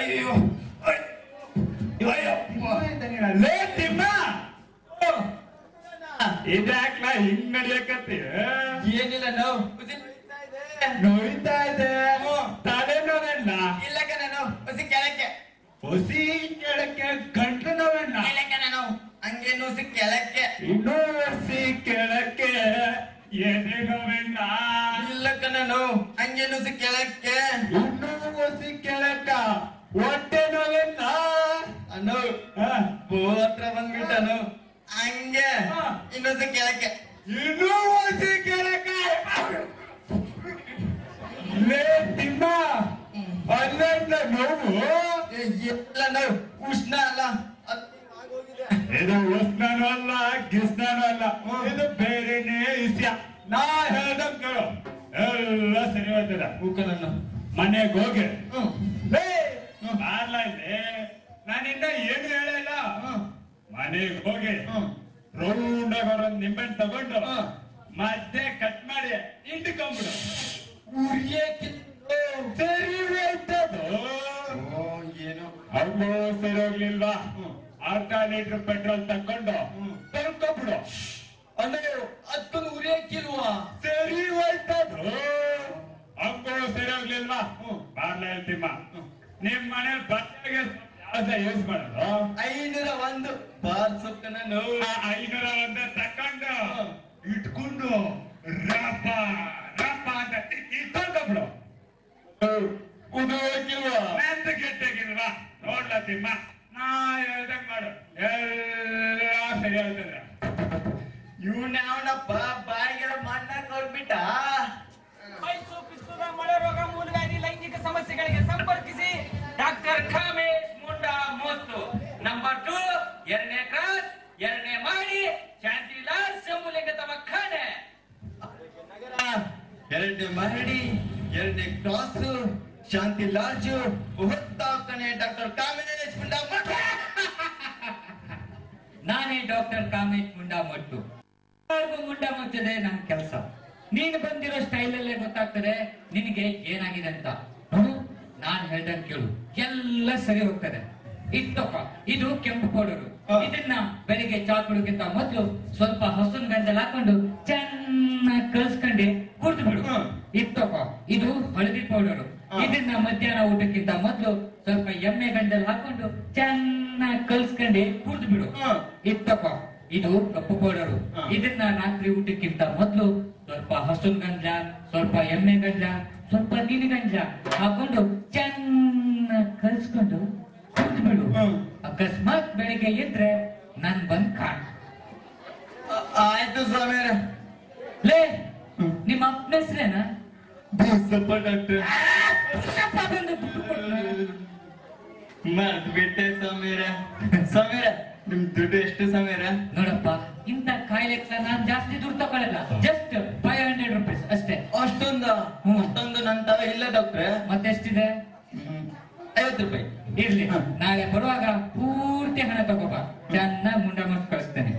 ಅಯ್ಯೋ ಅಯ್ಯೋ ಲೇ ತಿಮ್ಮ ಇದ್ಯಾಕ್ಲ ಹಿಂಗ್ ನಡಿಯಕತ್ತಿ ಏನಿಲ್ಲ ನೋವು ನೋಯ್ತಾ ಇದೆ ಹ್ಮ್. ತಲೆ ನೋವಣ್ಣ ಇಲ್ಲ ಕಣ ನೋವು ಉಸಿ ಕೆಳಕ್ಕೆ ಹೊಸಿ ಕೆಳಕ್ಕೆ ಗಂಟು ನೋವಣ್ಣ ಇಲ್ಲ ಕಣ ನೋವು ಹಂಗೆ ನುಸಿ ಕೆಳಕ್ಕೆ ಇನ್ನೂ ಹೊಸಿ ಕೆಳಕ್ಕೆ ಎದೆ ನೋವಣ್ಣ ಇಲ್ಲ ಕಣ ನೋವು ಹಂಗೆ ನುಸಿ ಕೆಳಕ್ಕೆ ಇನ್ನೂ ಹೊಸಿ ಕೆಳಕ ಹೊಟ್ಟೆ ನೋವಣ್ಣ ಅನು ಹ? ಬೋ ಹತ್ರ ಬಂದ್ಬಿಟ್ಟನು ಹಂಗೆ ಹಾ. ಇನ್ನೊಂದು ಕೆಳಕ್ಕೆ ಇನ್ನೂ ಹೊಸಿ ಕೆಳಕ ಲೇ ತಿಮ್ಮ ಅಲ್ಲೆಲ್ಲ ನೋವು ಏ, ಇಲ್ಲ ನೋವು ಉಷ್ಣ ಅಲ್ಲ ಅದು ಆಗೋಗಿದೆ. ಇದು ಉಸ್ನಾನು ಅಲ್ಲ ಗಿಸ್ನಾನು ಅಲ್ಲ ಇದು ಬೇರೆನೇ ವಿಷಯ ನಾ ಹೇಳ್ದಂಗ್ ಕೇಳು ಎಲ್ಲ ಸರಿ ಹೋಗ್ತದ ಮೂಕನನ್ನು ಮನೆಗೆ ಹೋಗಿ ಹ್ಮ್ ಲೇ, ಬಾರ್ಲ ಇಲ್ಲಿ ನಾನಿಂದ ಏನು ಹೇಳಿಲ್ಲ ಹ್ಮ್ ಮನೆಗೆ ಹೋಗಿ ಹ್ಮ್ ರೌಂಡ್ ಆಗಿ ಒಂದ್ ನಿಂಬೆಹಣ್ಣು ತಗೊಂಡು ಹ್ಮ್. ಮಧ್ಯೆ ಕಟ್ ಮಾಡಿ ಇಂಟ್ಕೊಂಡ್ಬಿಡು ಉರಿಯಕ್ಕೆ ಸರಿ ಹೋಯ್ತದು ಓ ಏನೋ ಅಲ್ಲೂ ಸರಿ ಹೋಗ್ಲಿಲ್ವಾ ಹ್ಮ್. ಅರ್ಧ ಲೀಟರ್ ಪೆಟ್ರೋಲ್ ತಕೊಂಡು ಹ್ಮ್. ತರ್ಕೊಬಿಡು ಅಂದ್ರೆ ಅದಕ್ಕೊಂದು ಉರಿಯಕ್ಕಿಲ್ವಾ ಸರಿ ಹೋಯ್ತದು ಹಂಗೂ ಸರಿ ಹೋಗ್ಲಿಲ್ವಾ ಹ್ಮ್. ಬಾರ್ಲ ಹೇಳ್ತಿಮ್ಮ ನಿಮ್ ಮನೇಲಿ ಬಟ್ಟೆಗೆ ಯಾವ್ದ ಯೂಸ್ ಮಾಡೋದು ಐನೂರ ಒಂದು ಬಾರ್ ಸೊಕ್ಕನ ನೋವು ಆ ಐನೂರ ಒಂದ ತಕೊಂಡು ಹ್ಮ್. ಇಟ್ಕೊಂಡು ರಪ ರಪ ಅಂತ ಇಟ್ಕೊಂಡ್ಬಿಡು ಉದೋಕಿಲ್ವಾ ಮೆತ್ತ ಗೆಟ್ಟಾಗಿಲ್ವಾ ನೋಡ್ಲ ತಿಮ್ಮ ನಾ ಹೇಳ್ದಂಗ್ ಮಾಡು ಎಲ್ಲ ಸರಿ ಆಗ್ತದೆ ಇವ್ನ ಯಾವನಪ್ಪ ಬಾಯಿಗೆಲ್ಲ ಮಣ್ಣ ಕೊಡ್ಬಿಟ್ಟ ಮೈಸೂರು ಪಿಸ್ತೂಲ ಮಳೆ ರೋಗ ಮೂಲವ್ಯಾಧಿ ಲೈಂಗಿಕ ಸಮಸ್ಯೆಗಳಿಗೆ ಸಂಪರ್ಕಿಸಿ ಡಾಕ್ಟರ್ ಖಾಮೇಶ್ ಮುಂಡಾ ಮೋಸ್ತು ನಂಬರ್ ಟು ಎರಡನೇ ಕ್ರಾಸ್ ಎರಡನೇ ಮಾಡಿ ಶಾಂತಿಲಾಲ್ ಶಂಭುಲಿಂಗ ತವಖಾನೆ ಎರಡನೇ ಮಹಡಿ ಎರಡನೇ ಕ್ರಾಸ್ ಶಾಂತಿ ಲಾಡ್ಜು ಹೊತ್ತಾಕನೆ ಡಾಕ್ಟರ್ ಕಾಮೇಶ್ ಮುಂಡಾ ಮಠ ನಾನೇ ಡಾಕ್ಟರ್ ಕಾಮೇಶ್ ಮುಂಡಾ ಮಟ್ಟು ಎಲ್ಲರಿಗೂ ಮುಂಡಾ ಮುಚ್ಚದೆ ನಮ್ ಕೆಲಸ ನೀನು ಬಂದಿರೋ ಸ್ಟೈಲ್ ಅಲ್ಲೇ ಗೊತ್ತಾಗ್ತದೆ ನಿನಗೆ ಏನಾಗಿದೆ ಅಂತ ನೋಡು ನಾನ್ ಹೇಳ್ದಂಗ್ ಕೇಳು ಎಲ್ಲ ಸರಿ ಹೋಗ್ತದೆ ಇತ್ತಪ್ಪ ಇದು ಕೆಂಪು ಪೌಡರು ಹಾ. ಇದನ್ನ ಬೆಳಿಗ್ಗೆ ಚಾ ಕುಡಿಯೋಕ್ಕಿಂತ ಮೊದಲು ಸ್ವಲ್ಪ ಹಸುನ್ ಗಂಧಲ್ ಹಾಕೊಂಡು ಚೆನ್ನಾಗಿ ಕಲ್ಸ್ಕೊಂಡು ಕುಡ್ದು ಬಿಡು ಹಾ. ಇತ್ತಪ್ಪ ಇದು ಹಳದಿ ಪೌಡರು ಹಾ. ಇದನ್ನ ಮಧ್ಯಾಹ್ನ ಊಟಕ್ಕಿಂತ ಮೊದಲು ಸ್ವಲ್ಪ ಎಮ್ಮೆ ಗಂಧಲ್ ಹಾಕೊಂಡು ಚೆನ್ನಾಗಿ ಕಲ್ಸ್ಕೊಂಡು ಕುಡ್ದು ಬಿಡು ಹಾ. ಇತ್ತಪ್ಪ ಇದು ಕಪ್ಪು ಪೌಡರು ಹಾ. ಇದನ್ನ ರಾತ್ರಿ ಊಟಕ್ಕಿಂತ ಮೊದಲು ಸ್ವಲ್ಪ ಹಸುನ್ ಗಂಜ ಸ್ವಲ್ಪ ಎಮ್ಮೆ ಗಂಜ ಸ್ವಲ್ಪ ನೀನು ಗಂಜ ಹಾಕೊಂಡು ಚೆನ್ನಾಗಿ ಕಲ್ಸ್ಕೊಂಡು ಕುಡ್ದು ಬಿಡು ಹ್ಮ್. ಅಕಸ್ಮಾತ್ ಬೆಳಿಗ್ಗೆ ಎದ್ರೆ ನನ್ ಬಂದ್ ಕಾಣ್ ಆ- ಆಯ್ತು ಸ್ವಾಮಿಯರ ಲೇ ನಿಮ್ಮ ಅಪ್ಪನ ಹೆಸ್ರೇನಾ ಬಸಪ್ಪ ಡಾಕ್ಟರ್ ಪುರುಷಪ್ಪ ಬಂದು ದುಡ್ಡು ಕೊಟ್ನ? ಮರ್ತ್ ಬಿಟ್ಟೆ ಸ್ವಾಮಿಯರ ಸ್ವಾಮಿಯರ ನಿಮ್ ದುಡ್ಡು ಎಷ್ಟು ಸ್ವಾಮಿಯರ ನೋಡಪ್ಪ ಇಂಥ ಕಾಯಿಲೆಗೆ ನಾನ್ ಜಾಸ್ತಿ ದುಡ್ಡು ತಗೊಳ್ಳಲ್ಲ ಜಸ್ಟ್ ಫೈವ್ ಹಂಡ್ರೆಡ್ ರುಪೀಸ್ ಅಷ್ಟೇ ಅಷ್ಟೊಂದ ಹ್ಮ್. ಅಷ್ಟೊಂದು ನನ್ ತವ ಇಲ್ಲ ಡಾಕ್ಟ್ರೆ ಮತ್ತೆಷ್ಟಿದೆ ಐವತ್ತು ರೂಪಾಯಿ ಇರ್ಲಿ ಹ. ನಾಳೆ ಬರುವಾಗ ಪೂರ್ತಿ ಹಣ ತಗೋಬ ಚೆನ್ನಾಗಿ ಮುಂಡ ಮುಟ್ಟು ಕಳಿಸ್ತೇನೆ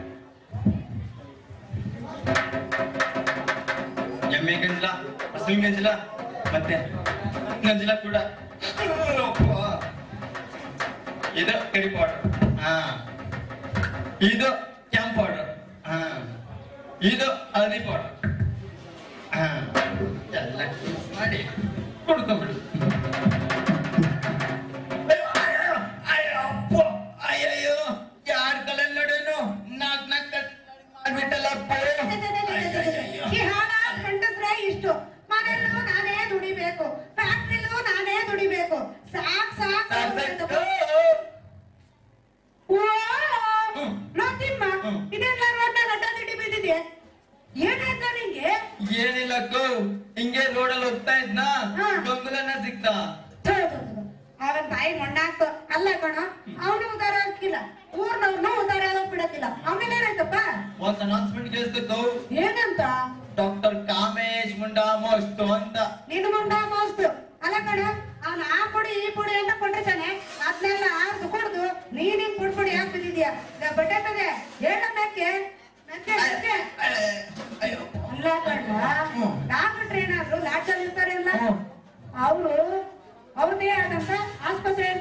ಎಮ್ಮೆ ಗಂಜಲ ಹಸುವಿನ ಗಂಜಲ ಮತ್ತೆ ಗಂಜಲ ಕೂಡ ಅಪ್ಪ. ಇದು ಕರಿ ಪೌಡರ್ ಹಾ ಇದು ಕೆಂಪ್ ಪೌಡರ್ ಹಾ ಇದು ಹಳದಿ ಪೌಡರ್ ಹಾ ಎಲ್ಲ mix ಮಾಡಿ ಕುಡ್ಕೊಂಡ್ಬಿಡು ಅಯ್ಯೋ, ಅಯ್ಯೋ, ಅಯ್ಯೋ, ಅಪ್ಪ, ಅಯ್ಯಯ್ಯೋ ಯಾರ ತಲೆ ನೋಡೇನು ನಾಕ್ ನಾಕ್ ಕಟ್ ಮಾಡ್ಬಿಟ್ಟಲ್ಲಪ್ಪ ಅಯ್ಯಯ್ಯಯ್ಯೋ. ಈ ಹಣ ಗಂಡಸ್ರೆ ಇಷ್ಟು ಮನೆಯಲ್ಲೂ ನಾನೇ ದುಡಿಬೇಕು ಫ್ಯಾಕ್ಟ್ರಿಲೂ ನಾನೇ ದುಡಿಬೇಕು ಸಾಕ್ ಸಾಕ್ ಸಾಕ್ ಸಾಕು. ಓ, ಹ್ಮ್. ನೋಡ್ತಿಮ್ಮ ಹ್ಮ್. ಇದೆಲ್ಲ ರೋಡ್ನ ಗಡ್ಡ ತಿಂಡಿ ಬಿದ್ದಿದೆ ಏನಾಯ್ತ ನಿಂಗೆ ಏನಿಲ್ಲ ಗೋ ಹಿಂಗೆ ರೋಡಲ್ಲಿ ಹೋಗ್ತಾ ಇದ್ನಾ ಹಾ. ಗೊಂಗುಲನ್ನ ಸಿಕ್ತ ಥು, ಥು, ಥು. ಅವನ್ ಬಾಯಿ ಮೊಣ್ಣಾಕ್ತು ಅಲ್ಲ ಕಣ ಅವನು ಉದ್ದಾರ ಆಗ್ತಿಲ್ಲ ಊರ್ನವ್ರನ್ನೂ ಉದ್ದಾರ ಆಗೋಕ್ ಬಿಡಕ್ಕಿಲ್ಲ ಅವನೇನಾಯ್ತಪ್ಪ ಒಂದ್ ಅನೌನ್ಸ್ಮೆಂಟ್ ಕೇಳಿಸ್ತು ಏನಂತ ಡಾಕ್ಟರ್ ಕಾಮೇಶ್ ಮುಂಡಾ ಮಸ್ತು ಅಂತ ನಿನ್ನ ಮುಂಡ ಮಸ್ತು ಅಲ್ಲ ಕಣ ಅವ್ನ ಆ ಪುಡಿ ಈ ಪುಡಿ ಅಂತ ಕೊಟ್ಟಿರ್ತಾನೆ ಅದನ್ನೆಲ್ಲ ಆರ್ದು ಕುಡ್ದು ನೀನ್ ಹಿಂಗ್ ಪುಡ್ ಪುಡಿ ಹಾಕ್ತಿದ್ಯಾ ಬಟ್ಟೆ ತಗೆ ಹೇಳ ಮೆಕ್ಕೆ ಮೆಕ್ಕೆ ಮೆಕ್ಕೆ ಅಯ್ಯೋ ಅಲ್ಲ ಕಣ ಹ್ಮ್. ಡಾಕ್ಟರ್ ಏನಾದ್ರು ಲಾಡ್ಜಲ್ಲಿ ಇರ್ತಾರೆ ಅಲ್ಲ ಹ್ಮ್. ಅವರು ಅವ್ರದ್ದೇ ಆದಂತ ಆಸ್ಪತ್ರೆ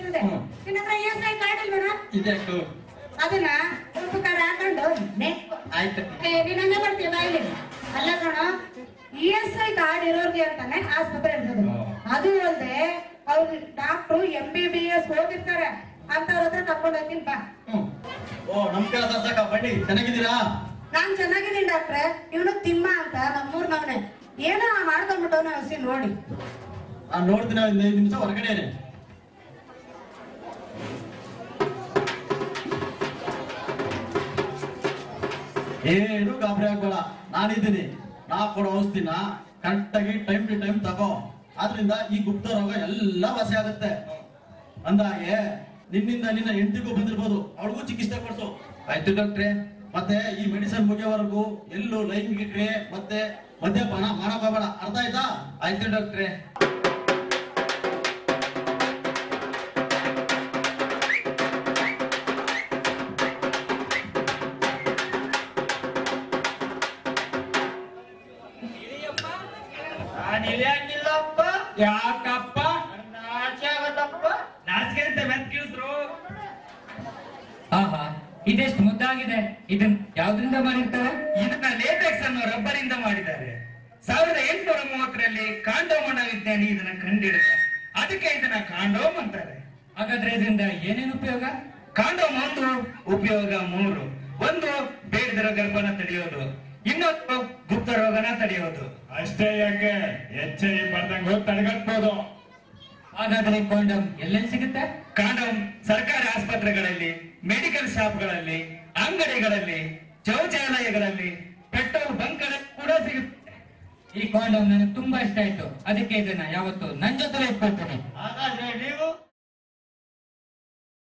ನಿನ್ನ ಹತ್ರ ಇ ಎಸ್ ಐ ಕಾರ್ಡ್ ಇಲ್ವೇನ ಇದೆಷ್ಟು ಅದನ್ನ ಉಪಕಾರ ಹಾಕೊಂಡು ನೆಕ್ಕು ಆಯ್ತು ನೀನ್ ಹಂಗೆ ಮಾಡ್ತೀಯ ಬಾಯಿಲಿ ಅಲ್ಲ ಕಣ ಇ ಎಸ್ ಐ ಕಾರ್ಡ್ ಇರೋರ್ಗೆ ಅಂತಾನೆ ಆಸ್ಪತ್ರೆ ಇರ್ತದೆ ಅದು ಅಲ್ಲದೆ ಅವ್ರು doctor M B B S ಓದಿರ್ತಾರೆ ಅಂತವ್ರ ಹತ್ರ ಕರ್ಕೊಂಡು ಹೋಗ್ತೀನಿ ಬಾ ಹ್ಮ್. ಓ ನಮಸ್ಕಾರ ಶಾಸಕ ಬನ್ನಿ ಚೆನ್ನಾಗಿದ್ದೀರಾ ನಾನ್ ಚೆನ್ನಾಗಿದ್ದೀನಿ ಡಾಕ್ಟ್ರೆ ಇವನು ತಿಮ್ಮ ಅಂತ ನಮ್ಮೂರ್ ನವನೆ ಏನೋ ಮಾಡ್ಕೊಂಡ್ಬಿಟ್ಟು ನಾವು ಹಸಿ ನೋಡಿ ನಾನು ನೋಡ್ತೀನಿ ಒಂದು ಐದು ನಿಮಿಷ ಹೊರಗಡೆ ಇರಿ. ಏನು ಗಾಬರಿ ಆಗ್ಬೇಡ ನಾನಿದ್ದೀನಿ ನಾ ಕೊಡೋ ಔಷಧಿನ ಕರೆಕ್ಟಾಗಿ ಟೈಮ್ ಟು ಟೈಮ್ ತಗೋ ಆದ್ರಿಂದ ಈ ಗುಪ್ತ ರೋಗ ಎಲ್ಲ ವಾಸಿ ಆಗುತ್ತೆ ಅಂದಾಗೆ ನಿನ್ನಿಂದ ನಿನ್ನ ಹೆಂಡತಿಗೂ ಬಂದಿರ್ಬೋದು ಅವಳಿಗೂ ಚಿಕಿತ್ಸೆ ಕೊಡ್ಸು ಆಯ್ತು ಡಾಕ್ಟ್ರೆ ಮತ್ತೆ ಈ ಮೆಡಿಸಿನ್ ಮುಗಿಯೋವರೆಗೂ ಎಲ್ಲೂ ಲೈಂಗಿಕ ಕ್ರಿಯೆ ಮತ್ತೆ ಮದ್ಯಪಾನ ಮಾಡಕ್ ಹೋಗ್ಬೇಡ ಅರ್ಥ ಆಯ್ತಾ ಆಯ್ತು ಡಾಕ್ಟ್ರೆ ನಾನಿಲ್ಯಾಕಿಲ್ಲಪ್ಪ ಯಾಕಪ್ಪ ನಾಚೆ ಆಗತ್ತಪ್ಪ ನಾಚಿಕೆ ಅಂತ ಮೆತ್ಕಿಳಿಸ್ರು ಆಹಾ ಇದೆಷ್ಟು ಮುದ್ದಾಗಿದೆ ಇದನ್ ಯಾವ್ದ್ರಿಂದ ಮಾಡಿರ್ತಾರೆ ಇದನ್ನ ಲೇಟೆಕ್ಸ್ ಅನ್ನೋ ರಬ್ಬರ್ ಇಂದ ಮಾಡಿದ್ದಾರೆ ಸಾವಿರದ ಎಂಟುನೂರ ಮೂವತ್ತರಲ್ಲಿ ಕಾಂಡೋಮನ ವಿಜ್ಞಾನಿ ಇದನ್ನ ಕಂಡಿಡಿದ ಅದಕ್ಕೆ ಇದನ್ನ ಕಾಂಡೋಮ್ ಅಂತಾರೆ ಹಾಗಾದ್ರೆ ಇದರಿಂದ ಏನೇನು ಉಪಯೋಗ ಕಾಂಡೋಮ್ ಒಂದು ಉಪಯೋಗ ಮೂರು ಒಂದು ಬೇಡದಿರೋ ಗರ್ಭನ ತಡೆಯೋದು ಇನ್ನೊಂದು ಗುಪ್ತ ರೋಗನ ತಡೆಯೋದು ಅಷ್ಟೇ ಯಾಕೆ ಎಚ್ ಐ ಬರ್ದಂಗ್ ಹೋಗಿ ತಡೆಗಟ್ಬೋದು ಹಾಗಾದ್ರೆ ಕಾಂಡಮ್ ಎಲ್ಲೆಲ್ಲಿ ಸಿಗುತ್ತೆ ಕಾಂಡೋಮ್ ಸರ್ಕಾರಿ ಆಸ್ಪತ್ರೆಗಳಲ್ಲಿ ಮೆಡಿಕಲ್ ಶಾಪ್ಗಳಲ್ಲಿ ಅಂಗಡಿಗಳಲ್ಲಿ ಶೌಚಾಲಯಗಳಲ್ಲಿ ಪೆಟ್ರೋಲ್ ಬಂಕ್ಗಳಲ್ಲಿ ಕೂಡ ಸಿಗುತ್ತೆ ಈ ಕಾಂಡಮ್ ನನಗೆ ತುಂಬಾ ಇಷ್ಟ ಆಯ್ತು ಅದಕ್ಕೆ ಇದನ್ನ ಯಾವತ್ತು ನನ್ ಜೊತೆ ಇಟ್ಕೊಳ್ತೇನೆ ಹಾಗಾದ್ರೆ ನೀವು